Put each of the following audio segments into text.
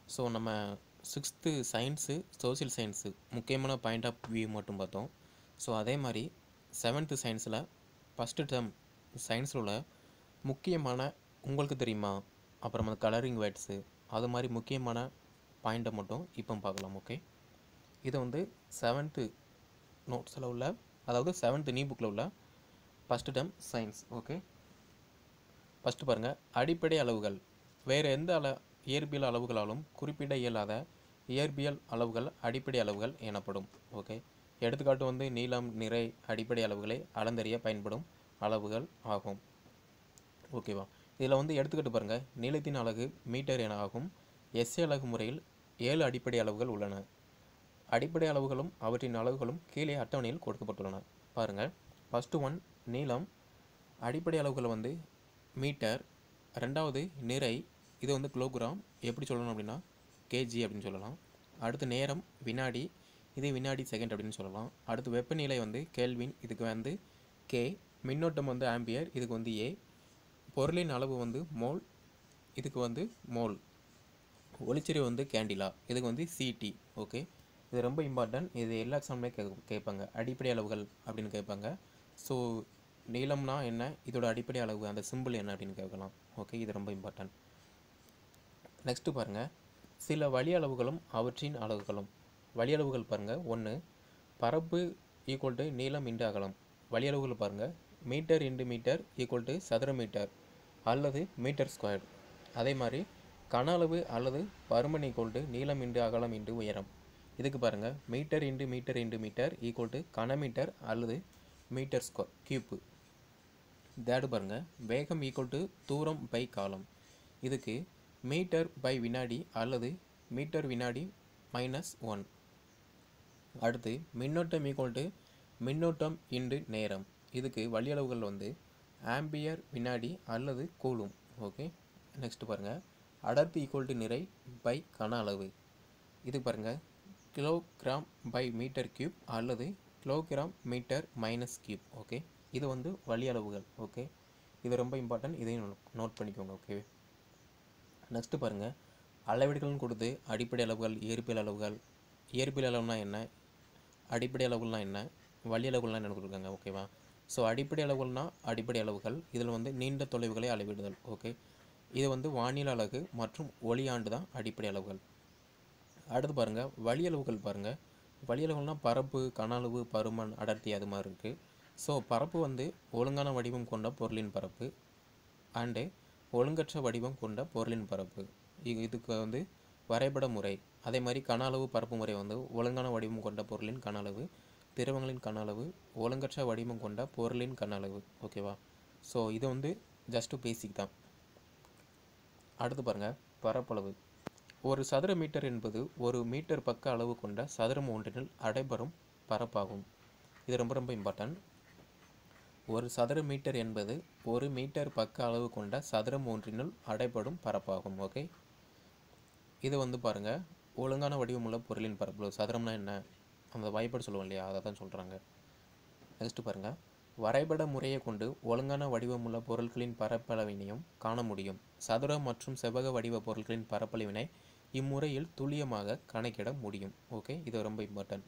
so நம்ம sixth science social science முக்கியமான point of view மட்டும் பார்த்தோம் ஸோ அதே மாதிரி செவன்த்து சயின்ஸில் ஃபஸ்ட்டு டேர்ம் சயின்ஸில் உள்ள முக்கியமான உங்களுக்கு தெரியுமா அப்புறம் அந்த கலரிங் வேர்ட்ஸு அது மாதிரி முக்கியமான பாயிண்ட்டை மட்டும் இப்போ பார்க்கலாம் ஓகே இது வந்து செவன்த்து நோட்ஸில் உள்ள அதாவது செவன்த்து நீ புக்கில் உள்ள first term science okay first பாருங்கள் அடிப்படை அளவுகள் வேறு எந்த அள இயற்பியல் அளவுகளாலும் குறிப்பிட இயலாத இயற்பியல் அளவுகள் அடிப்படை அளவுகள் எனப்படும் ஓகே எடுத்துக்காட்டு வந்து நீளம் நிறை அடிப்படை அளவுகளை அளந்தறிய பயன்படும் அளவுகள் ஆகும் ஓகேவா இதில் வந்து எடுத்துக்கிட்டு பாருங்கள் நீளத்தின் அலகு மீட்டர் என ஆகும் எஸ்ஏ அலகு முறையில் ஏழு அடிப்படை அளவுகள் உள்ளன அடிப்படை அளவுகளும் அவற்றின் அளவுகளும் கீழே அட்டவணையில் கொடுக்கப்பட்டுள்ளன பாருங்கள் ஃபஸ்ட்டு ஒன் நீளம் அடிப்படை அளவுகள் வந்து மீட்டர் ரெண்டாவது நிறை இது வந்து கிலோகிராம் எப்படி சொல்லணும் அப்படின்னா கேஜி அப்படின்னு சொல்லலாம் அடுத்து நேரம் வினாடி இது வினாடி செகண்ட் அப்படின்னு சொல்லலாம் அடுத்து வெப்பநிலை வந்து கேல்வின் இதுக்கு வந்து கே மின்னோட்டம் வந்து ஆம்பியர் இதுக்கு வந்து ஏ பொருளின் அளவு வந்து மோல் இதுக்கு வந்து மோல் ஒளிச்செறிவு வந்து கேண்டிலா இதுக்கு வந்து சிடி ஓகே இது ரொம்ப இம்பார்ட்டன்ட் இது எல்லா எக்ஸாம்லேயும் கே கேட்பாங்க அடிப்படை அளவுகள் அப்படின்னு கேட்பாங்க ஸோ நீளம்னா என்ன இதோட அடிப்படை அளவு அந்த சிம்பிள் என்ன அப்படின்னு கேட்கலாம் ஓகே இது ரொம்ப இம்பார்ட்டன்ட் நெக்ஸ்ட்டு பாருங்கள் சில வழி அளவுகளும் அவற்றின் அளவுகளும் வழி அளவுகள் பாருங்கள் ஒன்று பரப்பு ஈக்குவல் டு நீளம் இன்டு அகலம் வழி அளவுகள் பாருங்கள் metre into metre equal to சதுர மீட்டர் அல்லது மீட்டர் ஸ்கொயர் அதே மாதிரி கன அளவு அல்லது பருமன் ஈக்குவல் டு நீளம் இன்டு அகலம் இன்டு உயரம் இதுக்கு பாருங்கள் metre into metre into metre equal to கனமீட்டர் அல்லது மீட்டர் ஸ்கொ கியூப்பு தேர்டு பாருங்கள் வேகம் ஈக்குவல் டு தூரம் பை காலம் இதுக்கு மீட்டர் பை வினாடி அல்லது மீட்டர் வினாடி மைனஸ் ஒன் அடுத்து மின்னோட்டம் ஈக்குவல் டு மின்னோட்டம் இன்டு நேரம் இதுக்கு வழியளவுகள் வந்து ஆம்பியர் வினாடி அல்லது கூலும் ஓகே நெக்ஸ்ட் பாருங்கள் அடர்த்தி ஈக்குவல் டு நிறை பை கன அளவு இது பாருங்கள் கிலோகிராம் பை மீட்டர் கியூப் அல்லது kilogram metre minus cube okay இது வந்து வழியளவுகள் ஓகே இது ரொம்ப இம்பார்ட்டன்ட் இதையும் நோட் பண்ணிக்கோங்க ஓகே நெக்ஸ்ட்டு பாருங்கள் அளவீடுகள்னு கொடுத்து அடிப்படை அளவுகள் இயற்பியல் அளவுகள் இயற்பியல் அளவுனா என்ன அடிப்படை அளவுகள்னா என்ன வழி அளவுகள்லாம் என்ன கொடுக்குறாங்க ஓகேவா ஸோ அடிப்படை அளவுகள்னா அடிப்படை அளவுகள் இதில் வந்து நீண்ட தொலைவுகளை அளவிடுதல் ஓகே இது வந்து வானிலை அலகு மற்றும் ஒளியாண்டு தான் அடிப்படை அளவுகள் அடுத்து பாருங்கள் வழி அளவுகள் பாருங்கள் வழி அளவுகள்னால் பரப்பு கன அளவு பருமன் அடர்த்தி அது மாதிரி இருக்குது ஸோ பரப்பு வந்து ஒழுங்கான வடிவம் கொண்ட பொருளின் பரப்பு அண்டு ஒழுங்கற்ற வடிவம் கொண்ட பொருளின் பரப்பு இது இதுக்கு வந்து வரைபட முறை அதே மாதிரி கன அளவு பரப்பு முறை வந்து ஒழுங்கான வடிவம் கொண்ட பொருளின் கன அளவு திரவங்களின் கன அளவு ஒழுங்கற்ற வடிவம் கொண்ட பொருளின் கன அளவு ஓகேவா ஸோ இது வந்து ஜஸ்ட்டு பேசிக் தான் அடுத்து பாருங்கள் பரப்பளவு ஒரு சதுர மீட்டர் என்பது ஒரு மீட்டர் பக்க அளவு கொண்ட சதுரம் ஒன்றினில் அடைபெறும் பரப்பாகும் இது ரொம்ப ரொம்ப இம்பார்ட்டன்ட் ஒரு சதுர மீட்டர் என்பது ஒரு மீட்டர் பக்க அளவு கொண்ட சதுரம் ஒன்றினுள் அடைபடும் பரப்பாகும் ஓகே இது வந்து பாருங்கள் ஒழுங்கான வடிவமுள்ள பொருளின் பரப்பளவு சதுரம்னா என்ன அந்த வாய்ப்பாடு சொல்லுவோம் இல்லையா அதை தான் சொல்கிறாங்க நெக்ஸ்ட்டு பாருங்கள் வரைபட முறையை கொண்டு ஒழுங்கான வடிவமுள்ள பொருட்களின் பரப்பளவினையும் காண முடியும் சதுர மற்றும் செவ்வக வடிவ பொருட்களின் பரப்பளவினை இம்முறையில் துல்லியமாக கணக்கிட முடியும் ஓகே இது ரொம்ப இம்பார்ட்டன்ட்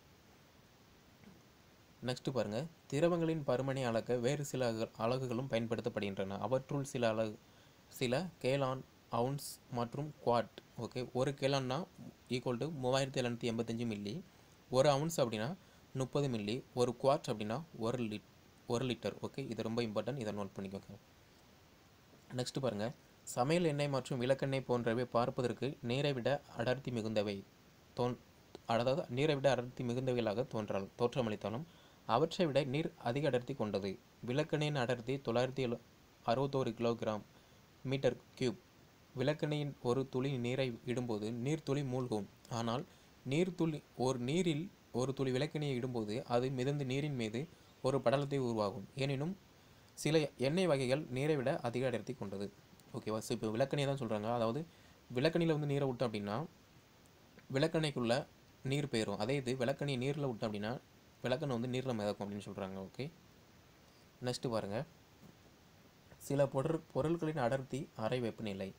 நெக்ஸ்ட்டு பாருங்கள் திரவங்களின் பருமனை அளக்க வேறு சில அக- அலகுகளும் பயன்படுத்தப்படுகின்றன அவற்றுள் சில அலகு சில கேலான் அவுன்ஸ் மற்றும் குவாட் ஓகே ஒரு கேலான்னா ஈக்குவல் டு மூவாயிரத்தி எழுநூற்றி எண்பத்தஞ்சு மில்லி ஒரு அவுன்ஸ் அப்படின்னா முப்பது மில்லி ஒரு குவாட் அப்படின்னா ஒரு லிட் ஒரு லிட்டர் ஓகே இது ரொம்ப இம்பார்ட்டன்ட் இதை நோட் பண்ணிக்கோங்க நெக்ஸ்ட் பாருங்கள் சமையல் எண்ணெய் மற்றும் விளக்கெண்ணெய் போன்றவை பார்ப்பதற்கு நீரை விட அடர்த்தி மிகுந்தவை தோன் அதாவது நீரை விட அடர்த்தி மிகுந்தவைகளாக தோன்றால் தோற்றமளித்தாலும் அவற்றை விட நீர் அதிக அடர்த்தி கொண்டது விளக்கெண்ணெயின் அடர்த்தி தொள்ளாயிரத்தி எழு அறுபத்தோரு கிலோகிராம் மீட்டர் கியூப் விளக்கெண்ணெயின் ஒரு துளி நீரை இடும்போது நீர் துளி மூழ்கும் ஆனால் நீர் துளி ஒரு நீரில் ஒரு துளி விளக்கெண்ணெயை இடும்போது அது மிதந்து நீரின் மீது ஒரு படலத்தை உருவாகும் எனினும் சில எண்ணெய் வகைகள் நீரை விட அதிக அடர்த்தி கொண்டது ஓகேவா ஸோ இப்போ விளக்கெண்ணெய் தான் சொல்கிறாங்க அதாவது விளக்கெண்ணியில் வந்து நீரை விட்டோம் அப்படின்னா விளக்கெண்ணெய்க்குள்ளே நீர் போயிடும் அதே இது விளக்கெண்ணெய் நீரில் விட்டோம் அப்படின்னா விளக்கெண்ணெய் வந்து நீரில் மிதக்கும் அப்படின்னு சொல்கிறாங்க ஓகே நெக்ஸ்ட்டு பாருங்கள் சில பொருள் பொருட்களின் அடர்த்தி அறை வெப்பநிலை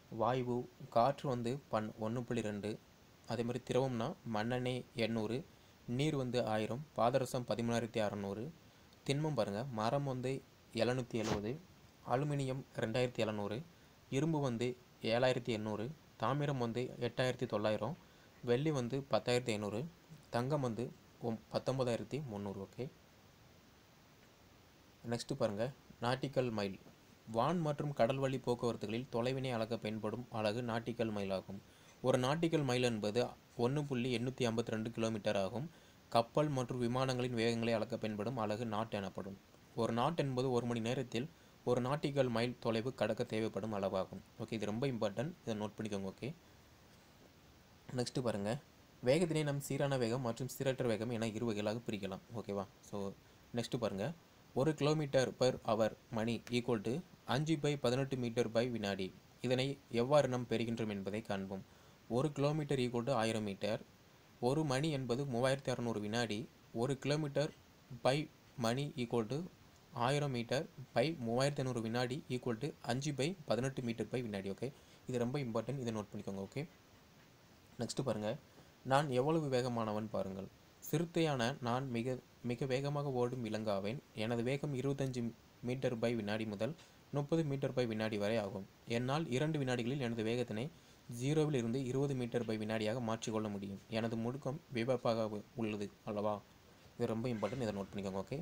வாயு காற்று வந்து பன் ஒன்று புள்ளி ரெண்டு அதே மாதிரி திரவம்னா மண்ணெண்ணெய் எண்ணூறு நீர் வந்து ஆயிரம் பாதரசம் பதிமூணாயிரத்தி அறநூறு திண்மம் பாருங்கள் மரம் வந்து எழுநூற்றி எழுபது அலுமினியம் ரெண்டாயிரத்தி எழுநூறு இரும்பு வந்து ஏழாயிரத்தி எண்ணூறு தாமிரம் வந்து எட்டாயிரத்தி தொள்ளாயிரம் வெள்ளி வந்து பத்தாயிரத்தி ஐநூறு தங்கம் வந்து ஒம் பத்தொம்பதாயிரத்தி முந்நூறு ஓகே நெக்ஸ்ட்டு பாருங்கள் நாட்டிக்கல் மைல் வான் மற்றும் கடல் வழி போக்குவரத்துகளில் தொலைவினை அளக்க பயன்படும் அலகு நாட்டிக்கல் மைல் ஆகும் ஒரு நாட்டிக்கல் மைல் என்பது ஒன்று புள்ளி எண்ணூற்றி ஐம்பத்தி ரெண்டு கிலோமீட்டர் ஆகும் கப்பல் மற்றும் விமானங்களின் வேகங்களை அளக்க பயன்படும் அலகு நாட் எனப்படும் ஒரு நாட் என்பது ஒரு மணி நேரத்தில் ஒரு நாட்டிக்கல் மைல் தொலைவு கடக்க தேவைப்படும் அளவாகும் ஓகே இது ரொம்ப இம்பார்ட்டன்ட் இதை நோட் பண்ணிக்கோங்க ஓகே நெக்ஸ்ட்டு பாருங்கள் வேகத்தினை நம் சீரான வேகம் மற்றும் சீரற்ற வேகம் என இரு வகைகளாக பிரிக்கலாம் ஓகேவா ஸோ நெக்ஸ்ட்டு பாருங்கள் ஒரு கிலோமீட்டர் பர் அவர் மணி ஈக்குவல் டு அஞ்சு பை பதினெட்டு மீட்டர் பை வினாடி இதனை எவ்வாறு நாம் பெறுகின்றோம் என்பதை காண்போம் ஒரு கிலோமீட்டர் ஈக்குவல் டு ஆயிரம் மீட்டர் ஒரு மணி என்பது மூவாயிரத்தி அறநூறு வினாடி ஒரு கிலோமீட்டர் பை மணி ஈக்குவல் டு ஆயிரம் மீட்டர் பை மூவாயிரத்தி ஐநூறு வினாடி ஈக்குவல் டு அஞ்சு பை பதினெட்டு மீட்டர் பை வினாடி ஓகே இது ரொம்ப இம்பார்ட்டன்ட் இதை நோட் பண்ணிக்கோங்க ஓகே நெக்ஸ்ட்டு பாருங்கள் நான் எவ்வளவு வேகமானவன் பாருங்கள் சிறுத்தையான நான் மிக மிக வேகமாக ஓடும் விலங்காவேன் எனது வேகம் இருபத்தஞ்சு மீட்டர் பை வினாடி முதல் முப்பது மீட்டர் பை வினாடி வரை ஆகும் என்னால் இரண்டு வினாடிகளில் எனது வேகத்தினை ஜீரோவில் இருந்து இருபது மீட்டர் பை வினாடியாக மாற்றிக்கொள்ள முடியும் எனது முடுக்கம் விபப்பாக உள்ளது அல்லவா இது ரொம்ப இம்பார்ட்டன்ட் இதை நோட் பண்ணிக்கோங்க ஓகே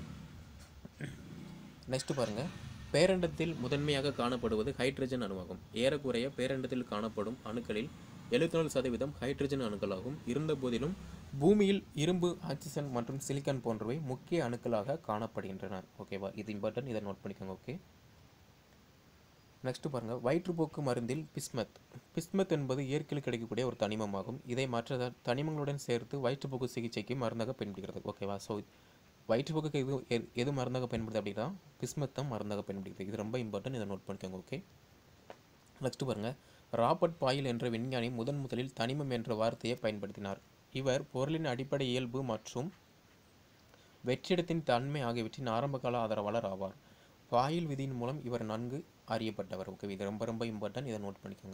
நெக்ஸ்ட் பாருங்கள் பேரண்டத்தில் முதன்மையாக காணப்படுவது ஹைட்ரஜன் அணுவாகும் ஏறக்குறைய பேரண்டத்தில் காணப்படும் அணுக்களில் எழுபத்தி நாலு சதவீதம் ஹைட்ரஜன் அணுக்களாகும் இருந்தபோதிலும் பூமியில் இரும்பு ஆக்சிஜன் மற்றும் சிலிக்கான் போன்றவை முக்கிய அணுக்களாக காணப்படுகின்றன ஓகேவா இது இம்பார்ட்டன்ட் இதை நோட் பண்ணிக்கோங்க ஓகே நெக்ஸ்ட் பாருங்கள் வயிற்றுப்போக்கு மருந்தில் பிஸ்மத் பிஸ்மத் என்பது இயற்கையில் கிடைக்கக்கூடிய ஒரு தனிமமாகும் இதை மற்ற தனிமங்களுடன் சேர்த்து வயிற்றுப்போக்கு சிகிச்சைக்கு மருந்தாக பயன்படுகிறது ஓகேவா ஸோ வயிற்றுப்போக்குக்கு எது எது- எது மருந்தாக பயன்படுது அப்படின்னா பிஸ்மத் தான் மருந்தாக பயன்படுகிறது இது ரொம்ப இம்பார்ட்டன்ட் இதை நோட் பண்ணிக்கோங்க ஓகே நெக்ஸ்ட் பாருங்கள் ராபர்ட் பாயில் என்ற விஞ்ஞானி முதன் முதலில் தனிமம் என்ற வார்த்தையை பயன்படுத்தினார் இவர் பொருளின் அடிப்படை இயல்பு மற்றும் வெற்றிடத்தின் தன்மை ஆகியவற்றின் ஆரம்பகால ஆதரவாளர் ஆவார் பாயில் விதியின் மூலம் இவர் நன்கு அறியப்பட்டவர் ஓகே இது ரொம்ப ரொம்ப இம்பார்ட்டன்ட் இதை நோட் பண்ணிக்கோங்க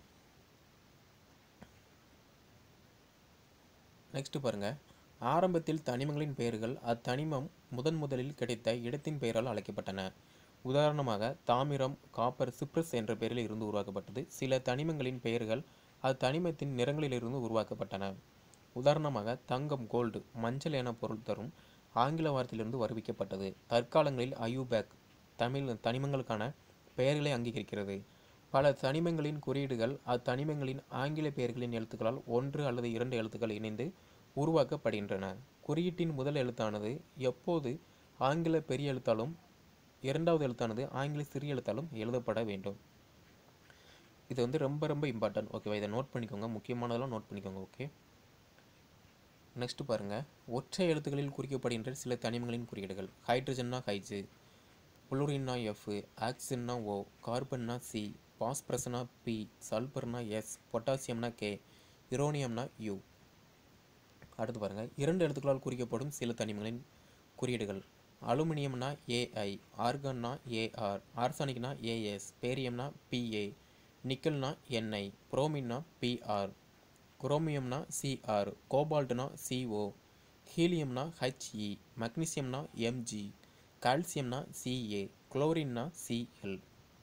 நெக்ஸ்ட் பாருங்க ஆரம்பத்தில் தனிமங்களின் பெயர்கள் அத்தனிமம் முதன் முதலில் கிடைத்த இடத்தின் பெயரால் அழைக்கப்பட்டன உதாரணமாக தாமிரம் காப்பர் சிப்ரஸ் என்ற பெயரில் இருந்து உருவாக்கப்பட்டது சில தனிமங்களின் பெயர்கள் அத்தனிமத்தின் நிறங்களிலிருந்து உருவாக்கப்பட்டன உதாரணமாக தங்கம் கோல்டு மஞ்சள் என பொருள் தரும் ஆங்கில வார்த்தையிலிருந்து வருவிக்கப்பட்டது தற்காலங்களில் அயூபேக் தமிழ் தனிமங்களுக்கான பெயர்களை அங்கீகரிக்கிறது பல தனிமங்களின் குறியீடுகள் அத்தனிமங்களின் ஆங்கில பெயர்களின் எழுத்துக்களால் ஒன்று அல்லது இரண்டு எழுத்துக்கள் இணைந்து உருவாக்கப்படுகின்றன குறியீட்டின் முதல் எழுத்தானது எப்போது ஆங்கில பெரிய எழுத்தாலும் இரண்டாவது எழுத்தானது ஆங்கில சிறிய எழுத்தாலும் எழுதப்பட வேண்டும் இது வந்து ரொம்ப ரொம்ப இம்பார்ட்டன்ட் ஓகேவா இதை நோட் பண்ணிக்கோங்க முக்கியமானதெல்லாம் நோட் பண்ணிக்கோங்க ஓகே நெக்ஸ்ட் பாருங்க ஒற்றை எழுத்துக்களில் குறிக்கப்படுகின்ற சில தனிமங்களின் குறியீடுகள் ஹைட்ரஜன்னா ஹைஜு புளூரின்னா எஃப் ஆக்சிஜன்னா ஓ கார்பன்னா சி பாஸ்பரஸ்னா பி சல்பர்னா எஸ் பொட்டாசியம்னா கே யுரோனியம்னா யூ அடுத்து பாருங்க இரண்டு எழுத்துக்களால் குறிக்கப்படும் சில தனிமங்களின் குறியீடுகள் அலுமினியம்னா ஏஐ ஆர்கன்னா ஏஆர் ஆர்சானிக்னா ஏஎஸ் பேரியம்னா பிஏ நிக்கல்னா என்ஐ புரோமின்னா பிஆர் குரோமியம்னா சிஆர் கோபால்ட்னா சிஓ ஹீலியம்னா ஹெச்இ மக்னீசியம்னா எம்ஜி கால்சியம்னா சிஏ குளோரின்னா சிஎல்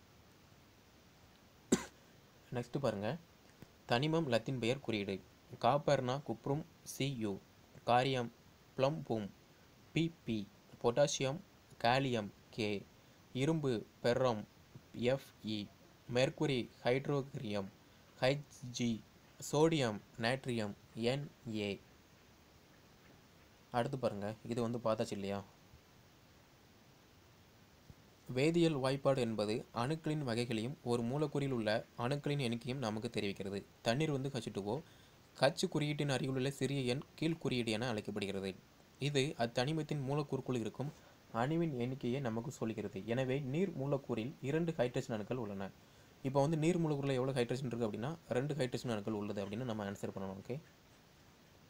நெக்ஸ்ட் பாருங்க தனிமம் லத்தீன் பெயர் குறியீடு காப்பர்னா குப்ரும் சியு காரியம் ப்ளம் பூம் பிபி பொட்டாசியம் காலியம் கே இரும்பு பெர்ரம் எஃப்இ மெர்க்குரி ஹைட்ரோகிரியம் ஹெச்ஜி சோடியம் நாட்ரியம் என்ஏ அடுத்து பாருங்க இது வந்து பார்த்தாச்சு இல்லையா வேதியியல் வாய்ப்பாடு என்பது அணுக்களின் வகைகளையும் ஒரு மூலக்கூறில் உள்ள அணுக்களின் எண்ணிக்கையும் நமக்கு தெரிவிக்கிறது தண்ணீர் வந்து ஹச்சுட்டுவோ கச்சு குறியீட்டின் அருகிலுள்ள சிறிய எண் கீழ் குறியீடு என அழைக்கப்படுகிறது இது அத்தனிமத்தின் மூலக்கூறுக்குள் இருக்கும் அணுவின் எண்ணிக்கையை நமக்கு சொல்கிறது எனவே நீர் மூலக்கூறில் இரண்டு ஹைட்ரஜன் அணுக்கள் உள்ளன இப்போ வந்து நீர் மூலக்கூறில் எவ்வளோ ஹைட்ரஜன் இருக்குது அப்படின்னா ரெண்டு ஹைட்ரஜன் அணுக்கள் உள்ளது அப்படின்னு நம்ம ஆன்சர் பண்ணணும் ஓகே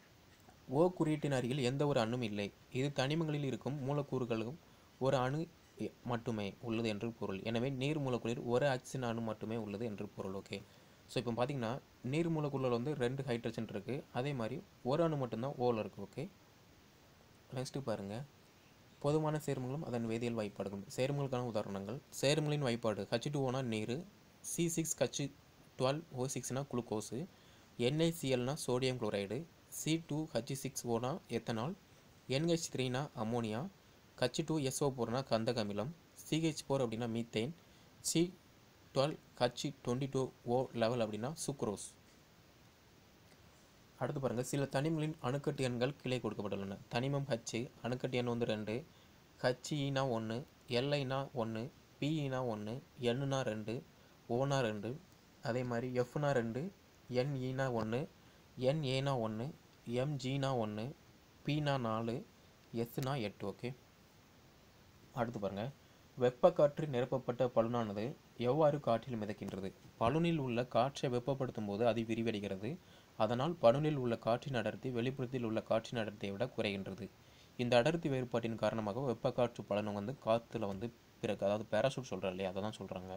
ஓ குறியீட்டின் அருகில் எந்த ஒரு அணுவும் இல்லை இது தனிமங்களில் இருக்கும் மூலக்கூறுகளும் ஒரு அணு எ- மட்டுமே உள்ளது என்று பொருள் எனவே நீர் மூலக்கூறில் ஒரு ஆக்சிஜன் அணு மட்டுமே உள்ளது என்று பொருள் ஓகே ஸோ இப்போ பார்த்தீங்கன்னா நீர் மூலக்கூறில் வந்து ரெண்டு ஹைட்ரஜன் இருக்குது அதே மாதிரி ஒரு அணு மட்டும்தான் ஓவில் இருக்குது ஓகே நெக்ஸ்ட்டு பாருங்கள் பொதுவான சேர்மங்களும் அதன் வேதியியல் வாய்ப்பாடுகளும் சேர்மங்களுக்கான உதாரணங்கள் சேர்மங்களின் வாய்ப்பாடு ஹச் டூ ஓனா நீர் C six H twelve O சிக்ஸ்னா குளுக்கோஸு என்ஐசிஎல்னா sodium chloride C two H six ஓனா எத்தனால் என்ஹெச் த்ரீனா அம்மோனியா ஹச் டூ எஸ்ஓ ஃபோர்னா கந்தக அமிலம் சிஹெச் ஃபோர் அப்படின்னா methane C twelve H twenty two O eleven அப்படின்னா சுக்ரோஸ் அடுத்து பாருங்கள் சில தனிமங்களின் அணுக்கட்டு எண்கள் கீழே கொடுக்கப்பட்டுள்ளன தனிமம் ஹச் அணுக்கட்டு எண் வந்து ரெண்டு ஹச்இனா ஒன்று எல்ஐனா ஒன்று பிஇனா ஒன்று எண்ணுனா ரெண்டு ஓனா ரெண்டு அதே மாதிரி எஃப்னா ரெண்டு என்இனா ஒன்று என்ஏனா ஒன்று எம்ஜினா ஒன்று பினா நாலு எஸ்னா எட்டு ஓகே அடுத்து பாருங்க வெப்ப காற்று நிரப்பப்பட்ட பலூனானது எவ்வாறு காற்றில் மிதக்கின்றது பலூனில் உள்ள காற்றை வெப்பப்படுத்தும் போது அது விரிவடைகிறது அதனால் பலூனில் உள்ள காற்றின் அடர்த்தி வெளிப்புறத்தில் உள்ள காற்றின் அடர்த்தியை விட குறைகின்றது இந்த அடர்த்தி வேறுபாட்டின் காரணமாக வெப்ப காற்று பலனும் வந்து காற்றுல வந்து பிறகு அதாவது பேராசூட் சொல்கிறோம் இல்லையா அதை தான் சொல்கிறாங்க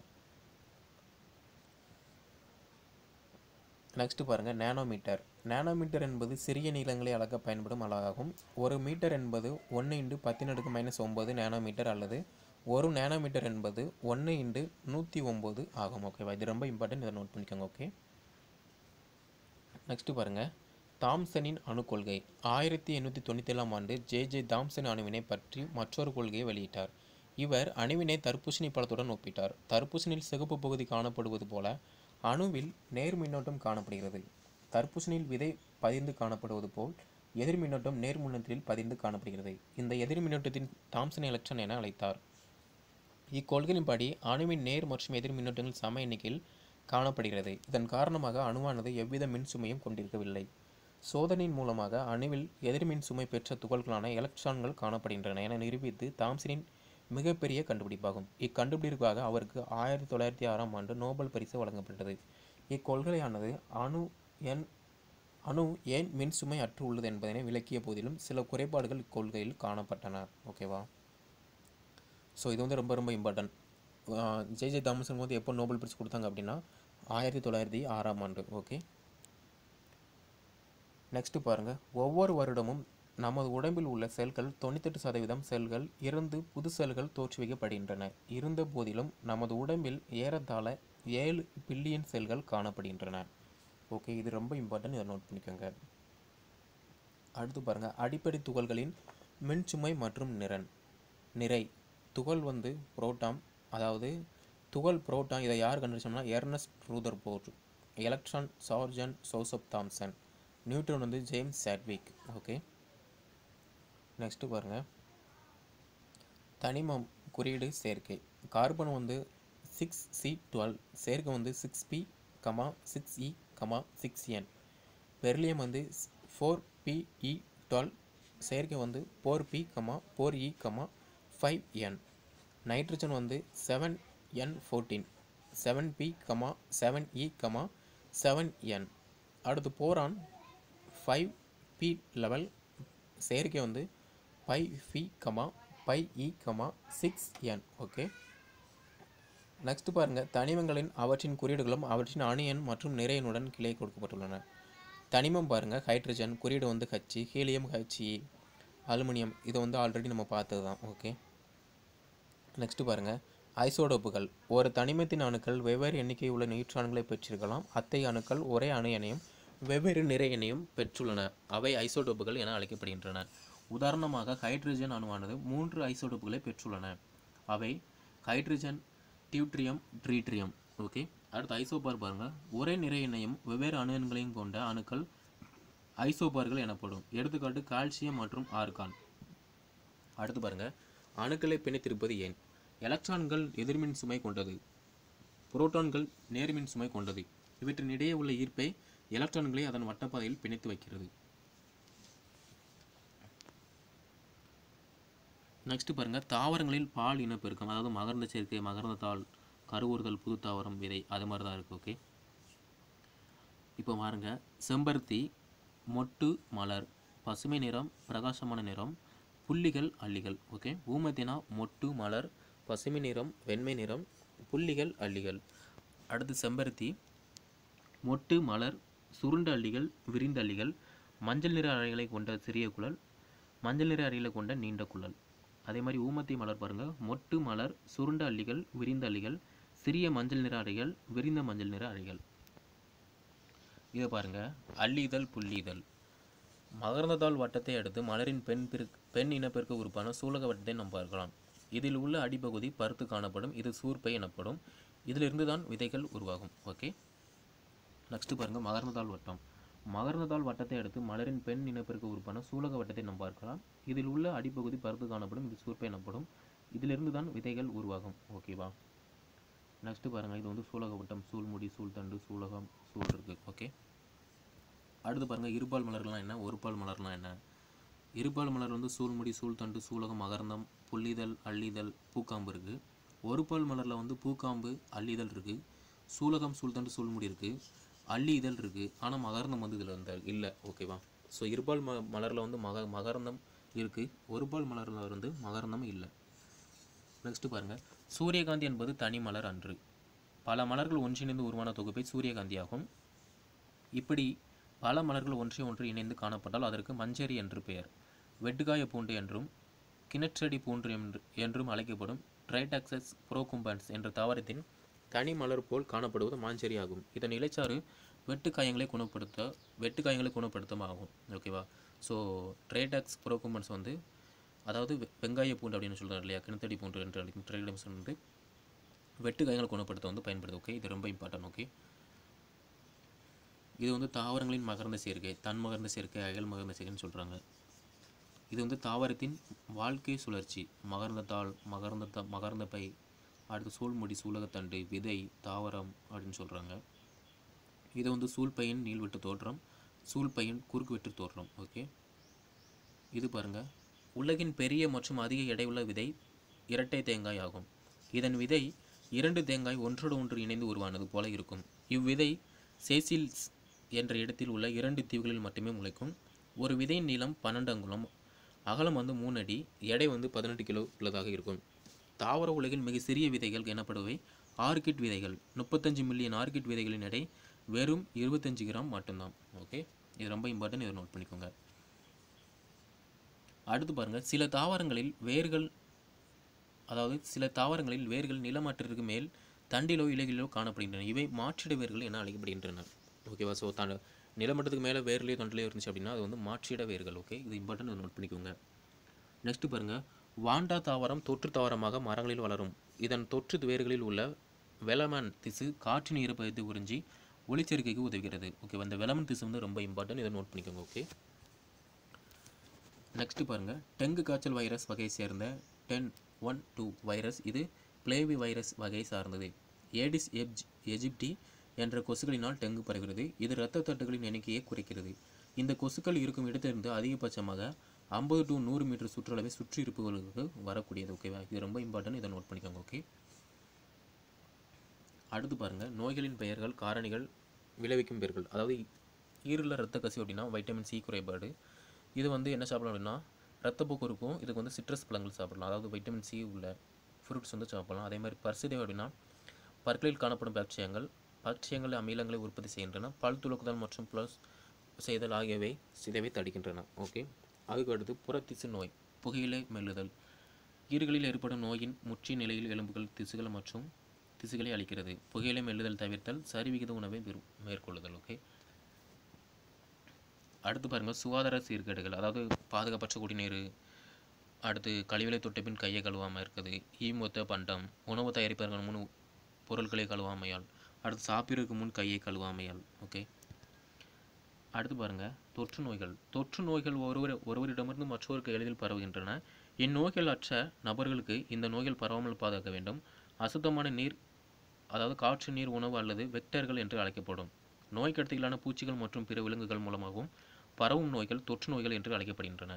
நெக்ஸ்ட் பாருங்க நேனோமீட்டர் நேனோமீட்டர் என்பது சிறிய நீளங்களை அளக்க பயன்படும் அளவாகும் ஒரு மீட்டர் என்பது ஒன்று இன்டு பத்தின் அடுக்கு மைனஸ் ஒம்பது நேனோமீட்டர் அல்லது ஒரு நேனோமீட்டர் என்பது ஒன்று இன்டு நூற்றி ஒம்பது ஆகும் ஓகேவா இது ரொம்ப இம்பார்ட்டன்ட் இதை நோட் பண்ணிக்கோங்க ஓகே நெக்ஸ்ட் பாருங்க தாம்சனின் அணு கொள்கை ஆயிரத்தி எண்ணூற்றி தொண்ணூற்றி ஏழாம் ஆண்டு ஜே ஜே தாம்சன் அணுவினை பற்றி மற்றொரு கொள்கையை வெளியிட்டார் இவர் அணுவினை தர்பூசணி பழத்துடன் ஒப்பிட்டார் தர்பூசணியில் சிகப்பு பகுதி காணப்படுவது போல அணுவில் நேர் மின்னோட்டம் காணப்படுகிறது தர்பூசணியில் விதை பதிந்து காணப்படுவது போல் எதிர் மின்னோட்டம் நேர் மின்னோட்டத்தில் பதிந்து காணப்படுகிறது இந்த எதிர் மின்னோட்டத்தின் தாம்சன் எலக்ட்ரான் என அழைத்தார் இக்கொள்கையின்படி அணுவின் நேர் மற்றும் எதிர் மின்னோட்டங்கள் சம எண்ணிக்கையில் காணப்படுகிறது இதன் காரணமாக அணுவானது எவ்வித மின் சுமையும் கொண்டிருக்கவில்லை சோதனையின் மூலமாக அணுவில் எதிர்மின் சுமை பெற்ற துகள்களான எலக்ட்ரான்கள் காணப்படுகின்றன என நிரூபித்து தாம்சனின் மிகப்பெரிய கண்டுபிடிப்பாகும் இக்கண்டுபிடிப்புக்காக அவருக்கு ஆயிரத்தி தொள்ளாயிரத்தி ஆறாம் ஆண்டு நோபல் பரிசு வழங்கப்பட்டது இக்கொள்கையானது அணு எண் அணு ஏன் மின் சுமை அற்று உள்ளது என்பதனை விளக்கிய போதிலும் சில குறைபாடுகள் இக்கொள்கையில் காணப்பட்டன ஓகேவா ஸோ இது வந்து ரொம்ப ரொம்ப இம்பார்ட்டன்ட் ஜே ஜே தாமசன் வந்து எப்போ நோபல் பரிசு கொடுத்தாங்க அப்படின்னா ஆயிரத்தி தொள்ளாயிரத்தி ஆறாம் ஆண்டு ஓகே நெக்ஸ்ட் பாருங்க ஒவ்வொரு வருடமும் நமது உடம்பில் உள்ள செல்கள் தொண்ணூத்தெட்டு சதவீதம் செல்கள் இறந்து புது செல்கள் தோற்றுவிக்கப்படுகின்றன இருந்த போதிலும் நமது உடம்பில் ஏறத்தாழ ஏழு பில்லியன் செல்கள் காணப்படுகின்றன ஓகே இது ரொம்ப இம்பார்ட்டன்ட் இதை நோட் பண்ணிக்கோங்க அடுத்து பாருங்க அடிப்படை துகள்களின் மின்சுமை மற்றும் நிறன் நிறை துகள் வந்து புரோட்டான் அதாவது துகள் புரோட்டான் இதை யார் கண்டுபிடிச்சோம்னா எர்னஸ்ட் ரூதர் போர்ட் எலக்ட்ரான் சார்ஜன் சோசப் தாம்சன் நியூட்ரான் வந்து ஜேம்ஸ் சாட்விக் ஓகே நெக்ஸ்ட்டு பாருங்கள் தனிமம் குறியீடு சேர்க்கை கார்பன் வந்து சிக்ஸ் சி டுவெல் சேர்க்கை வந்து six P comma six E comma six N beryllium வந்து ஃபோர் பிஇ டுவெல் செயற்கை வந்து four P comma four E comma five N nitrogen வந்து seven N fourteen seven P comma seven E comma seven N அடுத்து boron five B eleven செயற்கை வந்து five P comma five E comma six N okay next பாருங்க தனிமங்களின் அவற்றின் குறியீடுகளும் அவற்றின் அணு எண் மற்றும் நிறை எண்ணுடன் கிளை கொடுக்கப்பட்டுள்ளன தனிமம் பாருங்க ஹைட்ரஜன் குறியீடு வந்து ஹச்சி ஹீலியம் ஹச்இ அலுமினியம் இது வந்து ஆல்ரெடி நம்ம பார்த்தது தான் ஓகே நெக்ஸ்ட் பாருங்க ஐசோடோப்புகள் ஒரு தனிமத்தின் அணுக்கள் வெவ்வேறு எண்ணிக்கை உள்ள நியூட்ரான்களை பெற்றிருக்கலாம் அத்தகைய அணுக்கள் ஒரே அணு எண்ணையும் வெவ்வேறு நிறை எண்ணையும் பெற்றுள்ளன அவை ஐசோடோப்புகள் என அழைக்கப்படுகின்றன உதாரணமாக ஹைட்ரஜன் அணுவானது மூன்று ஐசோடோப்புகளை பெற்றுள்ளன அவை ஹைட்ரஜன் டியூட்ரியம் ட்ரீட்ரியம் ஓகே அடுத்து ஐசோபார் பாருங்க ஒரே நிறை எண்ணையும் வெவ்வேறு அணு எண்களையும் கொண்ட அணுக்கள் ஐசோபார்கள் எனப்படும் எடுத்துக்காட்டு கால்சியம் மற்றும் ஆர்கான் அடுத்து பாருங்க அணுக்களை பிணைத்திருப்பது ஏன் எலக்ட்ரான்கள் எதிர்மின் சுமை கொண்டது புரோட்டான்கள் நேர்மின் சுமை கொண்டது இவற்றின் இடையே உள்ள ஈர்ப்பை எலக்ட்ரான்களை அதன் வட்டப்பாதையில் பிணைத்து வைக்கிறது நெக்ஸ்ட் பாருங்க தாவரங்களில் பால் இனப்பெருக்கம் அதாவது மகரந்த சேர்க்கை மகரந்த தாள் கருவுறுதல் புது தாவரம் விதை அது மாதிரி தான் இருக்குது ஓகே இப்போ பாருங்க செம்பருத்தி மொட்டு மலர் பசுமை நிறம் பிரகாசமான நிறம் புள்ளிகள் அள்ளிகள் ஓகே ஊமத்தினா மொட்டு மலர் பசுமை நிறம் வெண்மை நிறம் புள்ளிகள் அள்ளிகள் அடுத்து செம்பருத்தி மொட்டு மலர் சுருண்ட அள்ளிகள் விரிந்த அள்ளிகள் மஞ்சள் நிற அறைகளை கொண்ட சிறிய குழல் மஞ்சள் நிற அறைகளை கொண்ட நீண்ட குழல் அதே மாதிரி ஊமத்தி மலர் பாருங்க மொட்டு மலர் சுருண்ட அள்ளிகள் விரிந்த அள்ளிகள் சிறிய மஞ்சள் நிற அறைகள் விரிந்த மஞ்சள் நிற அறைகள் இதை பாருங்க அள்ளிதழ் புள்ளிதழ் மகரந்தத்தாள் வட்டத்தை அடுத்து மலரின் பெண் பிற பெண் இனப்பெருக்க உறுப்பான சூலக வட்டத்தை நாம் பார்க்கலாம் இதில் உள்ள அடிப்பகுதி பருத்து காணப்படும் இது சூர்ப்பை எனப்படும் இதிலிருந்து தான் விதைகள் உருவாகும் ஓகே நெக்ஸ்ட் பாருங்க மகரந்தத்தாள் வட்டம் மகரந்தத்தாள் வட்டத்தை அடுத்து மலரின் பெண் இனப்பெருக்க உறுப்பான சூலக வட்டத்தை நாம் பார்க்கலாம் இதில் உள்ள அடிப்பகுதி பருத்து காணப்படும் இது சூர்ப்பை எனப்படும் இதிலிருந்து தான் விதைகள் உருவாகும் ஓகேவா நெக்ஸ்ட் பாருங்க இது வந்து சூலக வட்டம் சூழ்முடி சூழ்தண்டு சூலகம் சூழ் இருக்கு ஓகே அடுத்து பாருங்க இருபால் மலர்லாம் என்ன ஒருபால் மலர்லாம் என்ன இருபால் மலர் வந்து சூழ்முடி சூழ்தண்டு சூலகம் மகரந்தம் புள்ளிதழ் அள்ளிதழ் பூக்காம்பு இருக்குது ஒருபால் மலரில் வந்து பூக்காம்பு அள்ளிதழ் இருக்குது சூலகம் சூழ்தண்டு சூழ்முடி இருக்குது அள்ளி இதழ் இருக்குது ஆனால் மகரந்தம் வந்து இதில் வந்து இல்லை ஓகேவா ஸோ இருபால் ம மலரில் வந்து மக மகரந்தம் இருக்குது ஒருபால் மலரில் வந்து மகரந்தம் இல்லை நெக்ஸ்ட் பாருங்கள் சூரியகாந்தி என்பது தனி மலர் அன்று பல மலர்கள் ஒன்றிணைந்து உருவான தொகுப்பை சூரியகாந்தி ஆகும் இப்படி பல மலர்கள் ஒன்றை ஒன்று இணைந்து காணப்பட்டால் அதற்கு மஞ்சரி என்று பெயர் வெட்டுக்காய பூண்டு என்றும் கிணற்றடி பூண்டு என்று என்றும் அழைக்கப்படும் ட்ரைடாக்சஸ் புரோகும்பன்ஸ் என்ற தாவரத்தின் தனி மலர் போல் காணப்படுவது மாஞ்சரி ஆகும் இதன் இலைச்சாறு வெட்டுக்காயங்களை குணப்படுத்த வெட்டுக்காயங்களை குணப்படுத்தும் ஆகும் ஓகேவா ஸோ ட்ரைடாக்ஸ் புரோகும்பன்ஸ் வந்து அதாவது வெ- வெங்காய பூண்டு அப்படின்னு சொல்கிறார் இல்லையா கிணத்தடி பூண்டு என்று அழைக்கும் ட்ரைடம்ஸ் வந்து வெட்டுக்காயங்களை குணப்படுத்த வந்து பயன்படுது ஓகே இது ரொம்ப இம்பார்ட்டன்ட் ஓகே இது வந்து தாவரங்களின் மகரந்த சேர்க்கை தன் மகரந்த சேர்க்கை அயல் மகரந்த சேர்க்கைன்னு சொல்கிறாங்க இது வந்து தாவரத்தின் வாழ்க்கை சுழற்சி மகரந்தத்தாள் மகரந்த மகரந்த பை அடுத்து சூழ்முடி சூலகத்தண்டு விதை தாவரம் அப்படின்னு சொல்கிறாங்க இது வந்து சூழ்பையின் நீள்வெட்டு தோற்றம் சூழ்பையின் குறுக்குவெட்டு தோற்றம் ஓகே இது பாருங்க உலகின் பெரிய மற்றும் அதிக எடையுள்ள விதை இரட்டை தேங்காய் ஆகும் இதன் விதை இரண்டு தேங்காய் ஒன்றோடு ஒன்று இணைந்து உருவானது போல இருக்கும் இவ்விதை சேசில்ஸ் என்ற இடத்தில் உள்ள இரண்டு தீவுகளில் மட்டுமே முளைக்கும் ஒரு விதையின் நீளம் பன்னெண்டு அங்குலம் அகலம் வந்து மூணு அடி எடை வந்து பதினெட்டு கிலோ உள்ளதாக இருக்கும் தாவர உலகின் மிக சிறிய விதைகள் எனப்படுவை ஆர்கிட் விதைகள் முப்பத்தஞ்சு மில்லியன் ஆர்கிட் விதைகளின் எடை வெறும் இருபத்தஞ்சு கிராம் மட்டும்தான் ஓகே இது ரொம்ப இம்பார்ட்டன்ட் இதை நோட் பண்ணிக்கோங்க அடுத்து பாருங்க சில தாவரங்களில் வேர்கள் அதாவது சில தாவரங்களில் வேர்கள் நிலமாற்றிற்கு மேல் தண்டிலோ இலைகளிலோ காணப்படுகின்றன இவை மாற்றிட வேர்கள் என அழைக்கப்படுகின்றன ஓகேவா ஸோ த நிலமட்டத்துக்கு மேலே வேர்லையோ தொண்டிலையோ இருந்துச்சு அப்படின்னா அது வந்து மாற்றிட வேர்கள் ஓகே இது இம்பார்ட்டன்ட் நோட் பண்ணிக்கோங்க நெக்ஸ்ட் பாருங்க வாண்டா தாவரம் தொற்று தாவரமாக மரங்களில் வளரும் இதன் தொற்று வேர்களில் உள்ள வெலமன் திசு காற்றின் ஈரப்பதத்தை உறிஞ்சி ஒளிச்சேர்க்கைக்கு உதவுகிறது ஓகே இந்த வெலமன் திசு வந்து ரொம்ப இம்பார்ட்டன்ட் இதை நோட் பண்ணிக்கோங்க ஓகே நெக்ஸ்ட் பாருங்க டெங்கு காய்ச்சல் வைரஸ் வகையை சேர்ந்த டென் ஒன் டூ வைரஸ் இது பிளேவி வைரஸ் வகையை சார்ந்தது ஏடிஸ் எப்ஜ் எஜிப்டி என்ற கொசுக்களினால் டெங்கு பரவுகிறது இது இரத்த தட்டுகளின் எண்ணிக்கையை குறைக்கிறது இந்த கொசுக்கள் இருக்கும் இடத்திலிருந்து அதிகபட்சமாக ஐம்பது டு நூறு மீட்டர் சுற்றளவை சுற்றி இருப்பவர்களுக்கு வரக்கூடியது ஓகேவா இது ரொம்ப இம்பார்ட்டன்ட் இதை நோட் பண்ணிக்கோங்க ஓகே அடுத்து பாருங்க நோய்களின் பெயர்கள் காரணிகள் விளைவிக்கும் பெயர்கள் அதாவது ஈரல ரத்த கசிவு அப்படின்னா வைட்டமின் சி குறைபாடு இது வந்து என்ன சாப்பிடலாம் அப்படின்னா ரத்தப்போக்கு இருக்கும் இதுக்கு வந்து சிட்ரஸ் பழங்கள் சாப்பிடலாம் அதாவது வைட்டமின் சி உள்ள ஃப்ரூட்ஸ் வந்து சாப்பிடலாம் அதே மாதிரி பர்சிதேவ் அப்படின்னா பற்களில் காணப்படும் பாக்டீரியங்கள் பாக்டீரியங்கள் அமிலங்களை உற்பத்தி செய்கின்றன பல் துலக்குதல் மற்றும் ப்ளஸ் செய்தல் ஆகியவை சிதைவை தடுக்கின்றன ஓகே அதுக்கு அடுத்து புறத்திசு நோய் புகையிலை மெல்லுதல் ஈறுகளில் ஏற்படும் நோயின் முற்றிய நிலையில் எலும்புகள் திசுகள் மற்றும் திசுகளை அளிக்கிறது புகையிலை மெல்லுதல் தவிர்த்தல் சரிவிகித உணவை விரு- மேற்கொள்ளுதல் ஓகே அடுத்து பாருங்க சுகாதார சீர்கேடுகள் அதாவது பாதுகாப்பற்ற குடிநீர் அடுத்து கழிவறை தொட்ட பின் கையை கழுவாமல் இருக்குது ஈமொத்த பண்டம் உணவு தயாரிப்பதற்கு முன் பொருட்களை கழுவாமையால் அடுத்து சாப்பிடுறதுக்கு முன் கையை கழுவாமையால் ஓகே அடுத்து பாருங்க தொற்று நோய்கள் தொற்று நோய்கள் ஒருவர் ஒருவரிடமிருந்து மற்றவருக்கு எளிதில் பரவுகின்றன இந்நோய்கள் அற்ற நபர்களுக்கு இந்த நோய்கள் பரவாமல் பாதுகாக்க வேண்டும் அசுத்தமான நீர் அதாவது காற்று நீர் உணவு அல்லது வெக்டர்கள் என்று அழைக்கப்படும் நோய் கடத்திகளான பூச்சிகள் மற்றும் பிற விலங்குகள் மூலமாகவும் பரவும் நோய்கள் தொற்று நோய்கள் என்று அழைக்கப்படுகின்றன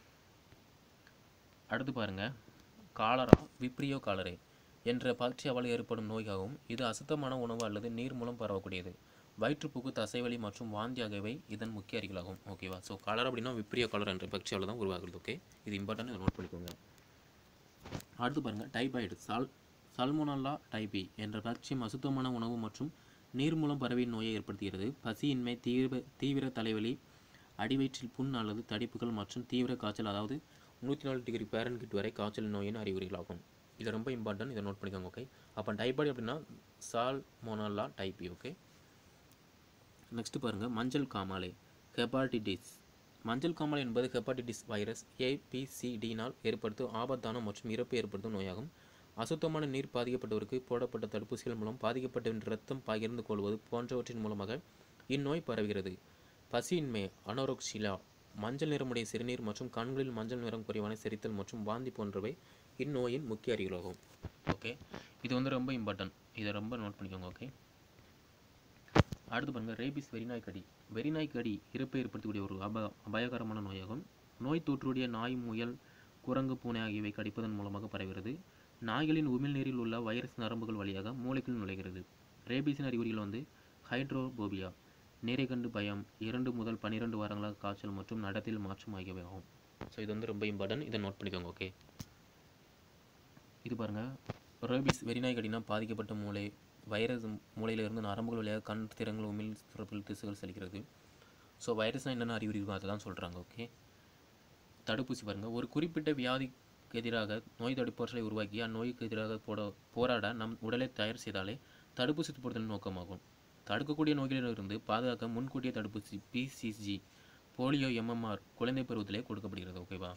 அடுத்து பாருங்க காலரா விப்ரியோ காலரே என்ற பாக்டீரியாவால் ஏற்படும் நோயாகும் இது அசுத்தமான உணவு அல்லது நீர் மூலம் பரவக்கூடியது வயிற்றுப்போக்கு தசைவலி மற்றும் வாந்தி ஆகியவை இதன் முக்கிய அறிகுறிகளாகும் ஓகேவா ஸோ காலரா அப்படின்னா விப்ரியோ காலரா என்ற பாக்டீரியாவில் தான் உருவாகுது ஓகே இது இம்பார்ட்டன்ட் இதை நோட் பண்ணிக்கோங்க அடுத்து பாருங்கள் டைபாய்டு சால் சல்மோனல்லா டைபி என்ற பாக்டீரியம் அசுத்தமான உணவு மற்றும் நீர் மூலம் பரவி நோயை ஏற்படுத்துகிறது பசியின்மை தீவிர தீவிர தலைவலி அடிவயிற்றில் புண் அல்லது தடிப்புகள் மற்றும் தீவிர காய்ச்சல் அதாவது நூற்றி நாலு டிகிரி பேரன்கிட் வரை காய்ச்சல் நோயின் அறிகுறிகளாகும் இது ரொம்ப இம்பார்ட்டன்ட் இதை நோட் பண்ணிக்கோங்க ஓகே அப்போ டைபாய்டு அப்படின்னா சால்மோனல்லா டைபி ஓகே நெக்ஸ்ட் பாருங்கள் மஞ்சள் காமாலை ஹெப்பாட்டிடிஸ் மஞ்சள் காமாலை என்பது ஹெப்பாட்டிடிஸ் வைரஸ் ஏபிசிடினால் ஏற்படுத்தும் ஆபத்தான மற்றும் இறப்பு ஏற்படுத்தும் நோயாகும் அசுத்தமான நீர் பாதிக்கப்பட்டவருக்கு போடப்பட்ட தடுப்பூசிகள் மூலம் பாதிக்கப்பட்டவரின் இரத்தம் பகிர்ந்து கொள்வது போன்றவற்றின் மூலமாக இந்நோய் பரவுகிறது பசியின்மை அனோரோக்சிலா மஞ்சள் நிறமுடைய சிறுநீர் மற்றும் கண்களில் மஞ்சள் நிறம் குறைவான செரித்தல் மற்றும் வாந்தி போன்றவை இந்நோயின் முக்கிய அறிகுறியாகும் ஓகே இது வந்து ரொம்ப இம்பார்ட்டன்ட் இதை ரொம்ப நோட் பண்ணிக்கோங்க ஓகே அடுத்து பாருங்க ரேபிஸ் வெறிநாய் கடி வெறிநாய் கடி இறப்பை ஏற்படுத்தக்கூடிய ஒரு அப அபாயகரமான நோயாகும் நோய் தொற்றுடைய நாய் முயல் குரங்கு பூனை ஆகியவை கடிப்பதன் மூலமாக பரவுகிறது நாய்களின் உமிழ்நீரில் உள்ள வைரஸ் நரம்புகள் வழியாக மூளைக்குள் நுழைகிறது ரேபிஸின் அறிகுறிகள் வந்து ஹைட்ரோபோபியா நீரை கண்டு பயம் இரண்டு முதல் பன்னிரெண்டு வாரங்களாக காய்ச்சல் மற்றும் நடத்தில் மாற்றம் ஆகியவை ஆகும் ஸோ இது வந்து ரொம்ப இம்பார்ட்டன்ட் இதை நோட் பண்ணிக்கோங்க ஓகே இது பாருங்கள் ரேபிஸ் வெறிநாய் கடினா பாதிக்கப்பட்ட மூளை வைரஸ் மூளையிலிருந்து நரம்புகள் வழியாக கண் திறங்கள் உமிழ் சுரப்பில் திசுகள் செல்கிறது ஸோ வைரஸ்னால் என்னென்ன அறிகுறி இருக்கும் அதை தான் சொல்கிறாங்க ஓகே தடுப்பூசி பாருங்கள் ஒரு குறிப்பிட்ட வியாதிக்கு எதிராக நோய் தடுப்பூசிகளை உருவாக்கி அந்நோய்க்கு எதிராக போட போராட நம் உடலை தயார் செய்தாலே தடுப்பூசி போடுதல் நோக்கமாகும் தடுக்கக்கூடிய நோய்களிலிருந்து பாதுகாக்க முன்கூட்டிய தடுப்பூசி பிசிஜி போலியோ எம்எம்ஆர் குழந்தை பருவத்திலே கொடுக்கப்படுகிறது ஓகேவா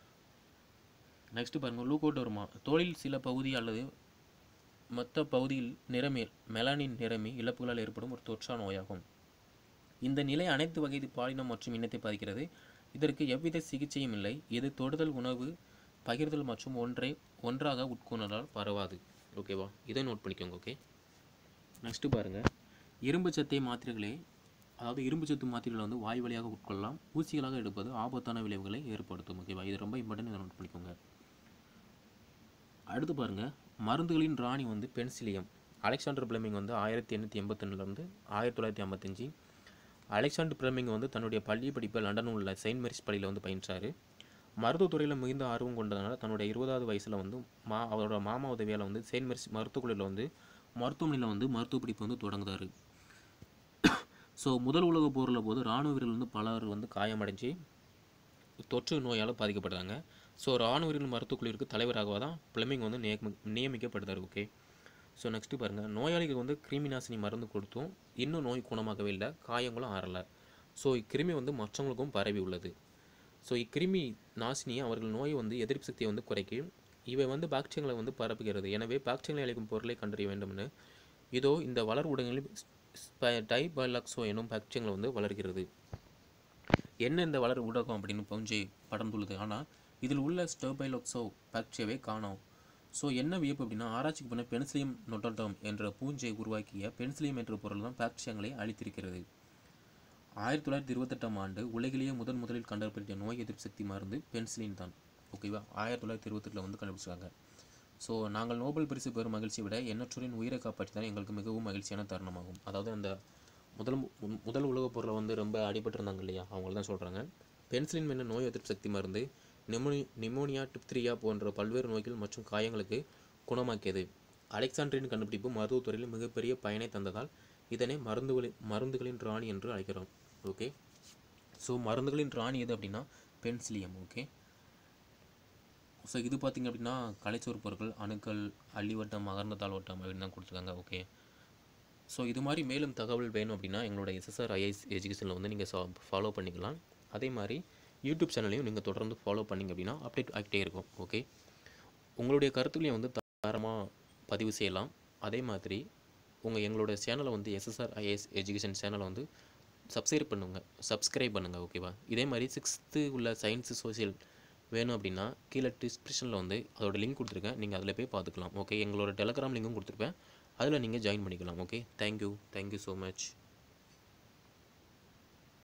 நெக்ஸ்ட் பாருங்கள் லூகோடோர்மா தோலில் சில பகுதி அல்லது மொத்த பகுதியில் நிறமி மெலானின் நிறமி இழப்புகளால் ஏற்படும் ஒரு தொற்றா நோயாகும் இந்த நிலை அனைத்து வகை பாலினம் மற்றும் இனத்தை பாதிக்கிறது இதற்கு எவ்வித சிகிச்சையும் இல்லை இது தொடுதல் உணவு பகிர்தல் மற்றும் ஒன்றை ஒன்றாக உட்கொண்டால் பரவாது ஓகேவா இதை நோட் பண்ணிக்கோங்க ஓகே நெக்ஸ்ட்டு பாருங்கள் இரும்பு சத்தை மாத்திரைகளே அதாவது இரும்பு சத்து மாத்திரைகளை வந்து வாய் வழியாக உட்கொள்ளலாம் ஊசிகளாக எடுப்பது ஆபத்தான விளைவுகளை ஏற்படுத்தும் ஓகேவா இது ரொம்ப இம்பார்ட்டன்ட் இதை நோட் பண்ணிக்கோங்க அடுத்து பாருங்கள் மருந்துகளின் ராணி வந்து பென்சிலியம் அலெக்சாண்டர் பிளமிங் வந்து ஆயிரத்தி எண்ணூற்றி எண்பத்தொன்னுலேருந்து ஆயிரத்தி தொள்ளாயிரத்தி ஐம்பத்தஞ்சு அலெக்சாண்டர் பிளமிங் வந்து தன்னுடைய பள்ளி படிப்பை லண்டன் உள்ள செயின்ட் மேரிஸ் பள்ளியில் வந்து பயின்றார் மருத்துவத்துறையில் மிகுந்த ஆர்வம் கொண்டதுனால தன்னுடைய இருபதாவது வயசில் வந்து மா அவரோட மாமா உதவியால் வந்து செயின்ட் மேரிஸ் மருத்துவக்குழுவில் வந்து மருத்துவமனையில் வந்து மருத்துவ படிப்பு வந்து தொடங்குதார் ஸோ முதல் உலக போரில் போது இராணுவ வீரர்கள் வந்து பலர் வந்து காயமடைஞ்சு தொற்று நோயால் பாதிக்கப்படுறாங்க ஸோ இராணுவ வீரர்கள் மருத்துவக்குழுவிற்கு தலைவராக தான் பிளமிங் வந்து நியமி நியமிக்கப்படுதார் ஓகே ஸோ நெக்ஸ்ட்டு பாருங்கள் நோயாளிகள் வந்து கிருமி நாசினி மருந்து கொடுத்தும் இன்னும் நோய் குணமாகவே இல்லை காயங்களும் ஆறலை ஸோ இக்கிருமி வந்து மற்றவங்களுக்கும் பரவி உள்ளது ஸோ இக்கிருமி நாசினி அவர்கள் நோயை வந்து எதிர்ப்பு சக்தியை வந்து குறைக்கும் இவை வந்து பாக்டீரியங்களை வந்து பரப்புகிறது எனவே பாக்டீரியங்களை அளிக்கும் பொருளை கண்டறிய வேண்டும்னு இதோ இந்த வளர் ஊடகங்களில் டைபாலாக்சோ எனும் பாக்டீரியங்களை வந்து வளர்கிறது என்ன இந்த வளர் ஊடகம் அப்படின்னு பவுஞ்சை படர்ந்துள்ளது ஆனால் இதில் உள்ள ஸ்டோபைலோக்சோ பாக்டீரியாவை காணோம் ஸோ என்ன வியப்பு அப்படின்னா ஆராய்ச்சிக்கு பண்ண பென்சிலியம் நொட்டோட்டம் என்ற பூஞ்சை உருவாக்கிய பென்சிலியம் என்ற பொருள் தான் பாக்டீரியாங்களை அழித்திருக்கிறது ஆயிரத்தி தொள்ளாயிரத்தி இருபத்தெட்டாம் ஆண்டு உலகிலேயே முதன் முதலில் கண்டுபிடித்த நோய் எதிர்ப்பு சக்தி மருந்து பென்சிலின் தான் ஓகேவா ஆயிரத்தி தொள்ளாயிரத்தி இருபத்தெட்டில் வந்து கண்டுபிடிச்சாங்க ஸோ நாங்கள் நோபல் பரிசு பெறும் மகிழ்ச்சியை விட எண்ணற்றோரின் உயிரை காப்பாற்றி தான் எங்களுக்கு மிகவும் மகிழ்ச்சியான தருணமாகும் அதாவது அந்த முதல் மு- முதல் உலகப் போரில் வந்து ரொம்ப அடிபட்டிருந்தாங்க இல்லையா அவங்கள தான் சொல்கிறாங்க பென்சிலின் என்ன நோய் எதிர்ப்பு சக்தி மருந்து நிமோனி நிமோனியா டிப்திரியா போன்ற பல்வேறு நோய்கள் மற்றும் காயங்களுக்கு குணமாக்கியது அலெக்சாண்ட்ரின் கண்டுபிடிப்பு மருத்துவத்துறையில் மிகப்பெரிய பயனை தந்ததால் இதனை மருந்துகளின் மருந்துகளின் ராணி என்று அழைக்கிறோம் ஓகே ஸோ மருந்துகளின் ராணி எது அப்படின்னா பென்சிலியம் ஓகே ஸோ இது பார்த்திங்க அப்படின்னா கலைச்சோறு பொருட்கள் அணுக்கள் அள்ளிவட்டம் அகர்ந்த தாழ்வட்டம் அப்படின்னு தான் கொடுத்துருக்காங்க ஓகே ஸோ இது மாதிரி மேலும் தகவல் வேணும் அப்படின்னா எங்களோட எஸ்எஸ்ஆர் ஐஐஎஸ் எஜுகேஷனில் வந்து நீங்கள் ஃபாலோ பண்ணிக்கலாம் அதே மாதிரி யூடியூப் சேனலையும் நீங்கள் தொடர்ந்து ஃபாலோ பண்ணிங்க அப்படின்னா அப்டேட் ஆகிட்டே இருக்கும் ஓகே உங்களுடைய கருத்துக்களையும் வந்து தரமாக பதிவு செய்யலாம் அதே மாதிரி உங்கள் எங்களோட சேனலை வந்து எஸ்எஸ்ஆர் ஐஏஎஸ் எஜுகேஷன் சேனலை வந்து சப்ஸ்கிரைப் பண்ணுங்க சப்ஸ்கிரைப் பண்ணுங்கள் ஓகேவா இதே மாதிரி சிக்ஸ்த்து உள்ள சயின்ஸு சோஷியல் வேணும் அப்படின்னா கீழே டிஸ்கிரிப்ஷனில் வந்து அதோட லிங்க் கொடுத்துருக்கேன் நீங்கள் அதில் போய் பார்த்துக்கலாம் ஓகே எங்களோட டெலகிராம் லிங்க்கும் கொடுத்துருப்பேன் அதில் நீங்கள் ஜாயின் பண்ணிக்கலாம் okay thank you thank you so much